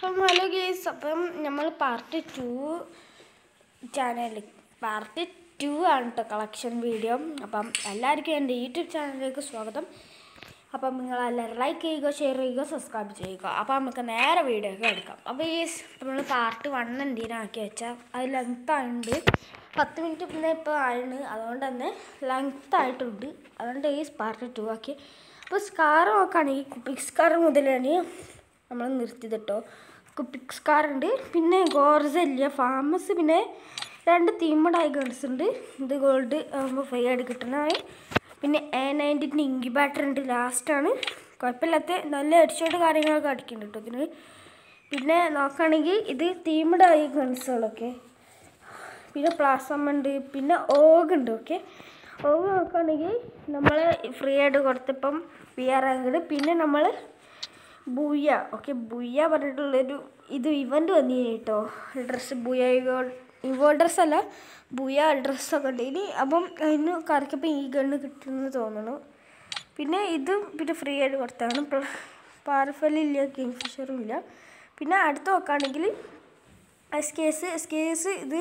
അപ്പം hello guys അപ്പം നമ്മൾ പാർട്ട് ടു ചാനലിൽ പാർട്ട് ടു ആണ് കേട്ടോ കളക്ഷൻ വീഡിയോ അപ്പം എല്ലാവർക്കും എൻ്റെ യൂട്യൂബ് ചാനലിലേക്ക് സ്വാഗതം അപ്പം നിങ്ങൾ എല്ലാവരും ലൈക്ക് ചെയ്യുക ഷെയർ ചെയ്യുക സബ്സ്ക്രൈബ് ചെയ്യുക അപ്പം നമുക്ക് നേരെ വീഡിയോ ഒക്കെ എടുക്കാം അപ്പോൾ ഈ നമ്മൾ പാർട്ട് വൺ എന്തിനാക്കി വെച്ചാൽ അത് ലെങ്ത് ആയിട്ടുണ്ട് പത്ത് മിനിറ്റ് പിന്നെ ഇപ്പോൾ ആയിരുന്നു അതുകൊണ്ട് തന്നെ ലെങ്ത് ആയിട്ടുണ്ട് അതുകൊണ്ട് ഈ പാർട്ട് ടു ആക്കി അപ്പോൾ സ്കാർ നോക്കുകയാണെങ്കിൽ കുപ്പിക് സ്കാർ മുതലാണ് നമ്മൾ നിർത്തിയതിട്ടോ കുപ്പിക് സ്കാർ ഉണ്ട് പിന്നെ ഗോർസല്ല ഫാമസ് പിന്നെ രണ്ട് തീമഡ് ഐഗൺസ് ഉണ്ട് ഇത് ഗോൾഡ് ആകുമ്പോൾ ഫ്രീ ആയിട്ട് കിട്ടുന്നതാണ് പിന്നെ എ നയൻറ്റീൻ ഇങ്കി ബാറ്റർ ഉണ്ട് ലാസ്റ്റാണ് കുഴപ്പമില്ലാത്ത നല്ല ഹെഡ്ഷോട്ട് കാര്യങ്ങളൊക്കെ അടിക്കുന്നുണ്ട് കേട്ടോ ഇതിന് പിന്നെ നോക്കുകയാണെങ്കിൽ ഇത് തീമഡ് ഐഗൺസുകളൊക്കെ പിന്നെ പ്ലാസം ഉണ്ട് പിന്നെ ഓഗ് ഉണ്ട് ഓക്കെ ഓഗ് നോക്കുകയാണെങ്കിൽ നമ്മൾ ഫ്രീ ആയിട്ട് കൊടുത്തപ്പം വി ആർ ആങ്കഡ് പിന്നെ നമ്മൾ ബുയ്യ ഓക്കെ ബുയ്യ പറഞ്ഞിട്ടുള്ളൊരു ഇത് ഇവൻ്റ് വന്നിന് കേട്ടോ ഡ്രസ്സ് ബുയ ഇവോ ഇവോ ഡ്രസ്സ് അല്ല ബുയ ഡ്രസ്സൊക്കെ ഉണ്ട് ഇനി അപ്പം അതിന് കറക്കപ്പം ഈ ഗണ്ണ് കിട്ടുമെന്ന് തോന്നുന്നു പിന്നെ ഇതും പിന്നെ ഫ്രീ ആയിട്ട് കൊടുത്താണ് പാരഫലില്ല കിങ് ഫിഷറും ഇല്ല പിന്നെ അടുത്ത് നോക്കുകയാണെങ്കിൽ എസ് കേസ് എസ് കേസ് ഇത്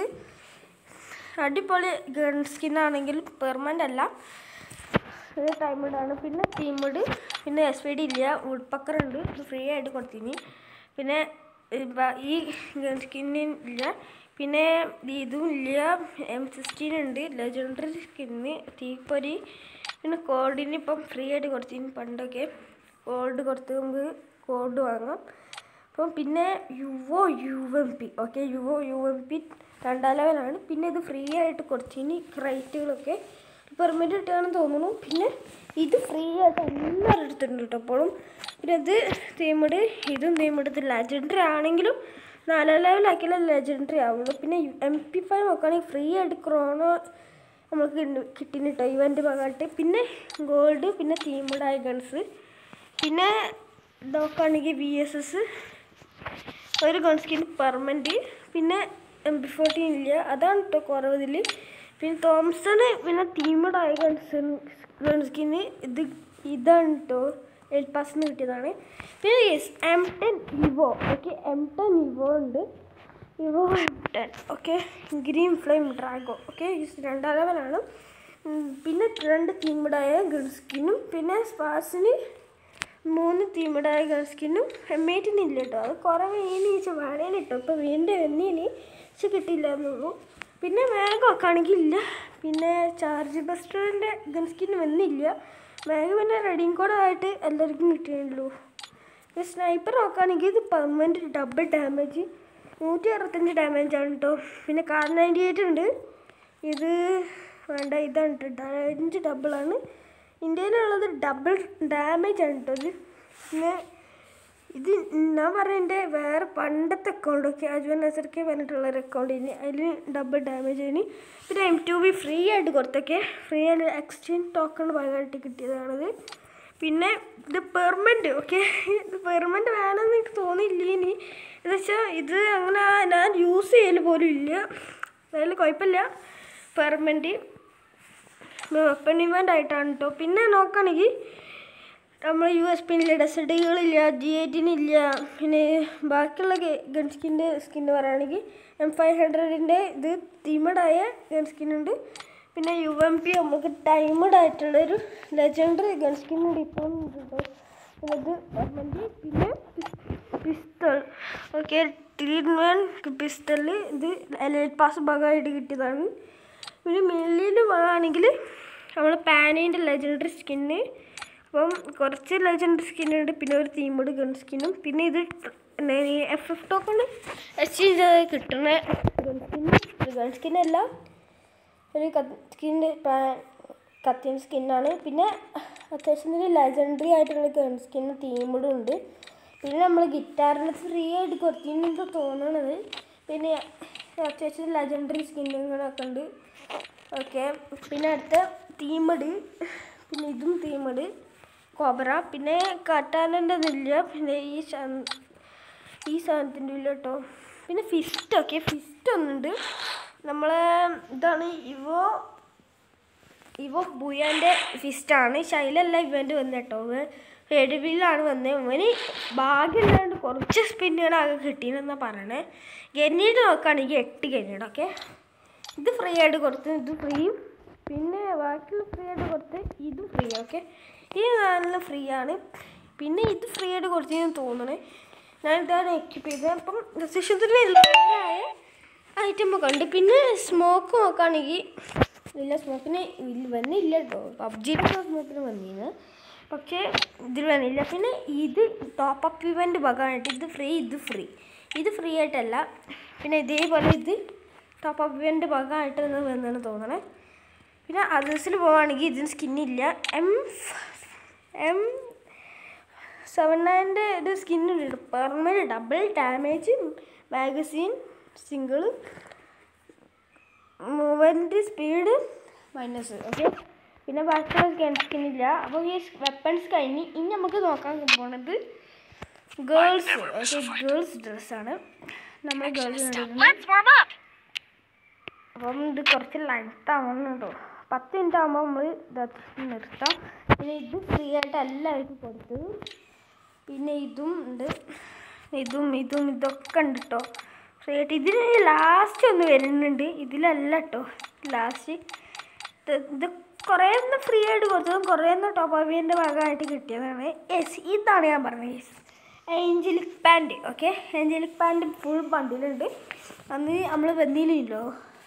അടിപൊളി ഗൺ സ്കിന്നാണെങ്കിൽ പെർമനൻ്റ് അല്ല ഇത് ടൈമിഡാണ് പിന്നെ തീമിഡ് പിന്നെ എസ് വി ഡി ഇല്ല വുഡ്പക്കർ ഉണ്ട് ഇത് ഫ്രീ ആയിട്ട് കൊടുത്തിന് പിന്നെ ഇപ്പ- ഈ ഗൺ സ്കിന്നിന് ഇല്ല പിന്നെ ഇതും ഇല്ല എം സിക്സ്റ്റീൻ ഉണ്ട് ലെജൻഡറി സ്കിന്ന് തീപ്പൊരി പിന്നെ കോഡിന് ഇപ്പം ഫ്രീ ആയിട്ട് കൊടുത്തിന് പണ്ടൊക്കെ കോഡ് കൊടുത്ത് നമുക്ക് കോഡ് വാങ്ങാം അപ്പം പിന്നെ യുവോ യു എം പി ഓക്കെ യുവോ യു എം പി രണ്ടാം ലെവലാണ് പിന്നെ ഇത് ഫ്രീ ആയിട്ട് കുറച്ചിനി ക്രൈറ്റുകളൊക്കെ പെർമിറ്റ് കിട്ടുകയാണെന്ന് തോന്നുന്നു പിന്നെ ഇത് ഫ്രീ ആയിട്ട് എല്ലാവരും എടുത്തിട്ടുണ്ട് കേട്ടോ അപ്പോഴും പിന്നെ ഇത് തീമിഡ് ഇതും തീമിഡ് ഇത് ലെജൻഡറി ആണെങ്കിലും നാലാം ലെവലാക്കിയാലേ ലെജൻഡറി ആവുള്ളൂ പിന്നെ എം പി ഫൈവ് നോക്കുകയാണെങ്കിൽ ഫ്രീ ആയിട്ട് ക്രോണോ നമുക്ക് കിട്ടിന് കേട്ടോ ഇവൻ്റ് ഭാഗമായിട്ട് പിന്നെ ഗോൾഡ് പിന്നെ തീമിഡ് ആയ ഗൺസ് പിന്നെ നോക്കുകയാണെങ്കിൽ വി എസ് എസ് ഒരു ഗൺ സ്കിൻ പെർമനൻറ്റ് പിന്നെ എം ബി ഫോർട്ടീൻ ഇല്ല അതാണ് കേട്ടോ കുറവ് ഇതിൽ പിന്നെ തോംസണ് പിന്നെ തീമഡായ ഗൺസൺ ഗൺ സ്കിന് ഇത് ഇതാണ് കേട്ടോ എൽ പാസിന് കിട്ടിയതാണ് പിന്നെ yes M ten Evo okay M ten Evo ഉണ്ട് Evo M ten okay green flame Drago okay രണ്ടാം ലെവലാണ് ഉം, പിന്നെ രണ്ട് തീമഡായ ഗൺ സ്കിന്നും പിന്നെ സ്പാസിന് മൂന്ന് തീമഡായ ഗൺ സ്കിന്നും എം എയ്റ്റിന് ഇല്ല കേട്ടോ അത് കുറേ വീണ് വെച്ച് വേണേന് കേട്ടോ ഇപ്പോൾ വീണ്ടും വന്നീന് പക്ഷെ കിട്ടിയില്ല എന്നുള്ളൂ പിന്നെ വേഗം നോക്കുകയാണെങ്കിൽ ഇല്ല പിന്നെ ചാർജ് ബസ്റ്ററിൻ്റെ ഗൺ സ്കിൻ വന്നില്ല വേഗം പിന്നെ റെഡിങ് കോഡ് ആയിട്ട് എല്ലാവർക്കും കിട്ടിയുള്ളൂ സ്നൈപ്പർ നോക്കുകയാണെങ്കിൽ ഇത് പെർമനൻറ്റ് ഡബിൾ ഡാമേജ് നൂറ്റി അറുപത്തഞ്ച് ഡാമേജ് ആണ് കേട്ടോ പിന്നെ കാർ നയൻറ്റി എയ്റ്റ് ഉണ്ട് ഇത് വേണ്ട ഇതാണ് കേട്ടോ അഞ്ച് ഡബിളാണ് ഇന്ത്യയിലുള്ളത് ഡബിൾ ഡാമേജ് ആണ് കേട്ടോ ഇത് പിന്നെ ഇത് ഞാൻ പറഞ്ഞതിൻ്റെ വേറെ പണ്ടത്തെ അക്കൗണ്ട് ഒക്കെ അജ്വൻ നസർക്കെ പറഞ്ഞിട്ടുള്ള ഒരു അക്കൗണ്ട് ഇനി അതിൽ ഡബിൾ ഡാമേജ് ആയിന് പിന്നെ എം ടു ബി ഫ്രീ ആയിട്ട് കൊടുത്തൊക്കെ ഫ്രീ ആയിട്ട് എക്സ്ചേഞ്ച് ടോക്കൺ ഭാഗമായിട്ട് കിട്ടിയതാണത് പിന്നെ ഇത് പെർമനൻറ്റ് ഓക്കെ ഇത് പെർമനൻറ്റ് വേണമെന്ന് എനിക്ക് തോന്നിയില്ല ഇനി എന്ന് വെച്ചാൽ ഇത് അങ്ങനെ ഞാൻ യൂസ് ചെയ്യൽ പോലും ഇല്ല അതായത് കുഴപ്പമില്ല പെർമനൻറ്റ് വെപ്പൺ ഇവൻ്റ് ആയിട്ടാണ് കേട്ടോ പിന്നെ നോക്കുകയാണെങ്കിൽ നമ്മൾ യു എസ് പിന്നില്ല ഡെസർട്ടുകളില്ല ജി എയ്റ്റിനില്ല പിന്നെ ബാക്കിയുള്ള ഗൺ സ്കിൻ്റെ സ്കിന്ന് പറയുകയാണെങ്കിൽ എം ഫൈവ് ഹൺഡ്രഡിൻ്റെ ഇത് തീമഡായ ഗൺ സ്കിന്നുണ്ട് പിന്നെ യു എം പി നമുക്ക് ടൈമഡ് ആയിട്ടുള്ളൊരു ലെജൻഡറി ഗൺ സ്കിന്നുണ്ട് ഇപ്പം കേട്ടോ പിന്നെ ഇത് ഗവൺമെൻറ് പിന്നെ പിസ്റ്റൾ ഓക്കെ ത്രീ വൺ പിസ്റ്റളിൽ ഇത് എലൈറ്റ് പാസ് ഭാഗമായിട്ട് കിട്ടിയതാണ് പിന്നെ മെല്ലിൽ പറയുകയാണെങ്കിൽ നമ്മൾ പാനീൻ്റെ ലെജൻഡറി സ്കിന്ന് അപ്പം കുറച്ച് ലെജൻഡറി സ്കിന്നുണ്ട് പിന്നെ ഒരു തീമഡ് ഗൺ സ്കിന്നും പിന്നെ ഇത് എഫ് എഫ് ടോക്കൺ എക്സ്ചേഞ്ച് ചെയ്ത് കിട്ടുന്ന ഗൺ സ്കിന്ന് ഗൺ സ്കിന്നല്ല ഒരു സ്കിന്ന് കത്തിയൻ സ്കിന്നാണ് പിന്നെ അത്യാവശ്യം ലെജൻഡറി ആയിട്ടുള്ള ഗൺ സ്കിന്ന് തീമഡും ഉണ്ട് പിന്നെ നമ്മൾ ഗിറ്റാറിന് ഫ്രീ ആയിട്ട് കുറച്ചിട്ട് തോന്നണത് പിന്നെ അത്യാവശ്യം ലെജൻഡറി സ്കിന്നുകളൊക്കെ ഉണ്ട് ഓക്കെ പിന്നെ അടുത്ത തീമഡ് പിന്നെ ഇതും തീമഡ് കോബ്ര പിന്നെ കട്ടാനൻ്റെ ഇതില്ല പിന്നെ ഈ ശ- ഈ സാധനത്തിൻ്റെ ഇല്ല കേട്ടോ പിന്നെ ഫിസ്റ്റ് ഓക്കെ ഫിസ്റ്റ് ഒന്നുണ്ട് നമ്മളെ ഇതാണ് ഇവോ ഇവ ബുയാൻ്റെ ഫിസ്റ്റാണ് ശൈലല്ല ഇവൻ്റ് വന്നത് കേട്ടോ എഴുവിലാണ് വന്നത് ഇവന് ഭാഗ്യമില്ലാണ്ട് കുറച്ച് സ്പിന്നുകൾ ആകെ കിട്ടിയെന്നാണ് പറയണേ ഗന്നീട് നോക്കുകയാണെങ്കിൽ എട്ട് ഗന്നീട് ഓക്കെ ഇത് ഫ്രീ ആയിട്ട് കൊടുത്ത് ഇത് ഫ്രീയും പിന്നെ ബാക്കിയുള്ള ഫ്രീ ആയിട്ട് കൊടുത്ത് ഇത് ഫ്രീ ഓക്കെ ഈ നാലിന് ഫ്രീ ആണ് പിന്നെ ഇത് ഫ്രീ ആയിട്ട് കൊടുത്തെന്ന് തോന്നണേ ഞാൻ ഇതാണ് എക്യൂപ്പ് ചെയ്തത് അപ്പം റെസിഷത്തിന് എല്ലാവരായ ഐറ്റം ഒക്കെ ഉണ്ട് പിന്നെ സ്മോക്ക് നോക്കുകയാണെങ്കിൽ ഇല്ല സ്മോക്കിന് ഇല്ല- വന്നില്ല കേട്ടോ പബ്ജിയിലൊക്കെ സ്മോക്കിന് വന്നിരുന്നു പക്ഷേ ഇതിൽ വന്നില്ല പിന്നെ ഇത് ടോപ്പ് അപ്പ് ഇവൻ്റ് ഭാഗമായിട്ട് ഇത് ഫ്രീ ഇത് ഫ്രീ ഇത് ഫ്രീ ആയിട്ടല്ല പിന്നെ ഇതേപോലെ ഇത് ടോപ്പ് അപ്പ് ഇവൻ്റ് ഭാഗമായിട്ട് വന്നാണ് തോന്നണേ പിന്നെ അതേഴ്സിൽ പോവുകയാണെങ്കിൽ ഇതിന് സ്കിന്നില്ല എം എം സെവൻ നയൻ്റെ ഒരു സ്കിന്നുണ്ട് permanent double damage magazine single movement speed minus okay പിന്നെ ബാക്കിയുള്ള സ്കിന്നില്ല അപ്പോൾ ഈ വെപ്പൺസ് കഴിഞ്ഞ് ഇനി നമുക്ക് നോക്കാൻ പോണത് ഗേൾസ് ഓക്കെ ഗേൾസ് ഡ്രസ്സാണ് നമ്മൾ ഗേൾസ് Let's warm up. അപ്പം ഇത് കുറച്ച് ലെങ്ത് ആവണം കേട്ടോ പത്ത് മിനിറ്റ് ആകുമ്പോൾ നമ്മൾ ഇത് നിർത്താം പിന്നെ ഇത് ഫ്രീ ആയിട്ട് എല്ലാവർക്കും കൊടുത്തു പിന്നെ ഇതും ഉണ്ട് ഇതും ഇതും ഇതൊക്കെ ഉണ്ട് കേട്ടോ ഫ്രീ ആയിട്ട് ഇതിന് ലാസ്റ്റ് ഒന്ന് വരുന്നുണ്ട് ഇതിലല്ല കേട്ടോ ലാസ്റ്റ് ഇത് കുറേ ഒന്ന് ഫ്രീ ആയിട്ട് കൊടുത്തതും കുറേ ഒന്ന് ടോപ്പ് അവിയൻ്റെ ഭാഗമായിട്ട് കിട്ടിയതാണ് യെസ് ഇതാണ് ഞാൻ പറഞ്ഞത് yes angelic pant okay angelic pant full ബണ്ടിലുണ്ട് അന്ന് നമ്മൾ വന്നില്ലല്ലോ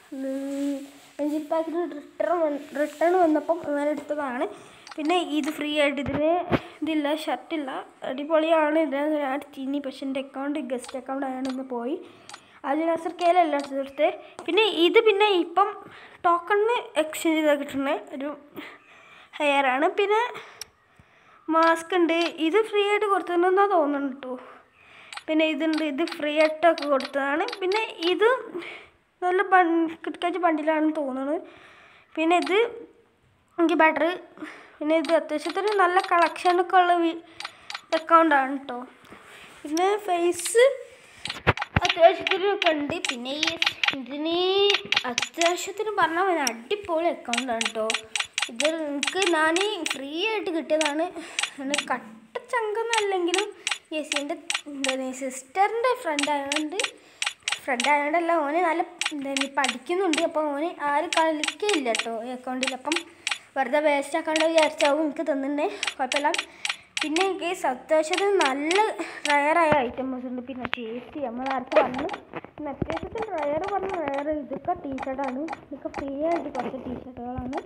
ഏഞ്ചൽ പാക്കിന് റിട്ടേൺ റിട്ടേൺ വന്നപ്പം അങ്ങനെ എടുത്തതാണ് പിന്നെ ഇത് ഫ്രീ ആയിട്ട് ഇതിന് ഇതില്ല ഷർട്ടില്ല അടിപൊളിയാണ് ഇത് ഞാൻ തിന്നി പക്ഷെ എൻ്റെ അക്കൗണ്ട് ഗസ്റ്റ് അക്കൗണ്ട് ആയതുകൊണ്ട് പോയി അത് നസർ കെയിലല്ല എടുത്തത് പിന്നെ ഇത് പിന്നെ ഇപ്പം ടോക്കണിന് എക്സ്ചേഞ്ച് ചെയ്താൽ കിട്ടുന്ന ഒരു ഹെയർ ആണ് പിന്നെ മാസ്ക് ഉണ്ട് ഇത് ഫ്രീ ആയിട്ട് കൊടുത്തതെന്നാ തോന്നുന്നു കേട്ടോ പിന്നെ ഇതുണ്ട് ഇത് ഫ്രീ ആയിട്ടൊക്കെ കൊടുത്തതാണ് പിന്നെ ഇത് നല്ല ബൺ കിടക്കാച്ച ബണ്ടിലാണെന്ന് തോന്നുന്നത് പിന്നെ ഇത് എനിക്ക് ബെറ്റർ പിന്നെ ഇത് അത്യാവശ്യത്തിന് നല്ല കളക്ഷനൊക്കെ ഉള്ള അക്കൗണ്ടാണ് കേട്ടോ പിന്നെ ഫേസ് അത്യാവശ്യത്തിനൊക്കെ ഉണ്ട് പിന്നെ ഈ ഇതിന് അത്യാവശ്യത്തിന് പറഞ്ഞാൽ മതി അടിപൊളി അക്കൗണ്ടാണ് കേട്ടോ ഇത് എനിക്ക് ഞാൻ ഫ്രീ ആയിട്ട് കിട്ടിയതാണ് അങ്ങനെ കട്ട ചങ്കൊന്നും അല്ലെങ്കിലും യെസ് എൻ്റെ എന്താണ് സിസ്റ്ററിൻ്റെ ഫ്രണ്ട് ആയതുകൊണ്ട് ഫ്രണ്ട് ആയതുകൊണ്ടല്ല ഓന് നല്ല എന്താണ് പഠിക്കുന്നുണ്ട് അപ്പോൾ ഓന് ആരും കളിക്കില്ല കേട്ടോ ഈ അക്കൗണ്ടിൽ അപ്പം വെറുതെ വേസ്റ്റ് ആക്കാണ്ട് വിചാരിച്ചാവും എനിക്ക് തന്നിട്ടുണ്ടേ കുഴപ്പമില്ല പിന്നെ കേസ് അത്യാവശ്യത്തിന് നല്ല റയറായ ഐറ്റംസ് ഉണ്ട് പിന്നെ ചേച്ചി നമ്മൾ നേരത്തെ പറഞ്ഞു പിന്നെ അത്യാവശ്യത്തിന് റയർ പറഞ്ഞ റയർ ഇതൊക്കെ ടീഷർട്ടാണ് ഇതൊക്കെ ഫ്രീ ആയിട്ട് കുറച്ച് ടീഷർട്ടുകളാണ്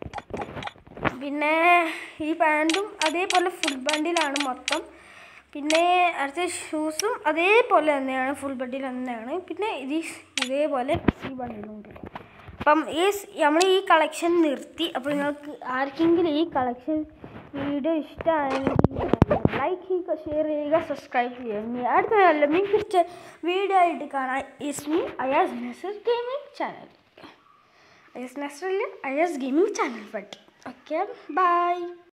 പിന്നെ ഈ പാൻറ്റും അതേപോലെ ഫുൾ ബണ്ടിലാണ് മൊത്തം പിന്നെ അടുത്ത ഷൂസും അതേപോലെ തന്നെയാണ് ഫുൾ ബണ്ടിൽ തന്നെയാണ് പിന്നെ ഇത് ഇതേപോലെ ഈ ബണ്ടിലുണ്ട് അപ്പം ഈ നമ്മൾ ഈ കളക്ഷൻ നിർത്തി അപ്പോൾ നിങ്ങൾക്ക് ആർക്കെങ്കിലും ഈ കളക്ഷൻ വീഡിയോ ഇഷ്ടമായെങ്കിൽ ലൈക്ക് ചെയ്യുക ഷെയർ ചെയ്യുക സബ്സ്ക്രൈബ് ചെയ്യുക ഇനി അടുത്ത നല്ല മികച്ച വീഡിയോ ആയിട്ട് കാണാൻ ഇസ്മി അയാസ് നസർ ഗെയിമിംഗ് ചാനൽ അയാസ് നസറിൽ അയാസ് ഗെയിമിംഗ് ചാനൽ പറ്റി ഓക്കെ ബൈ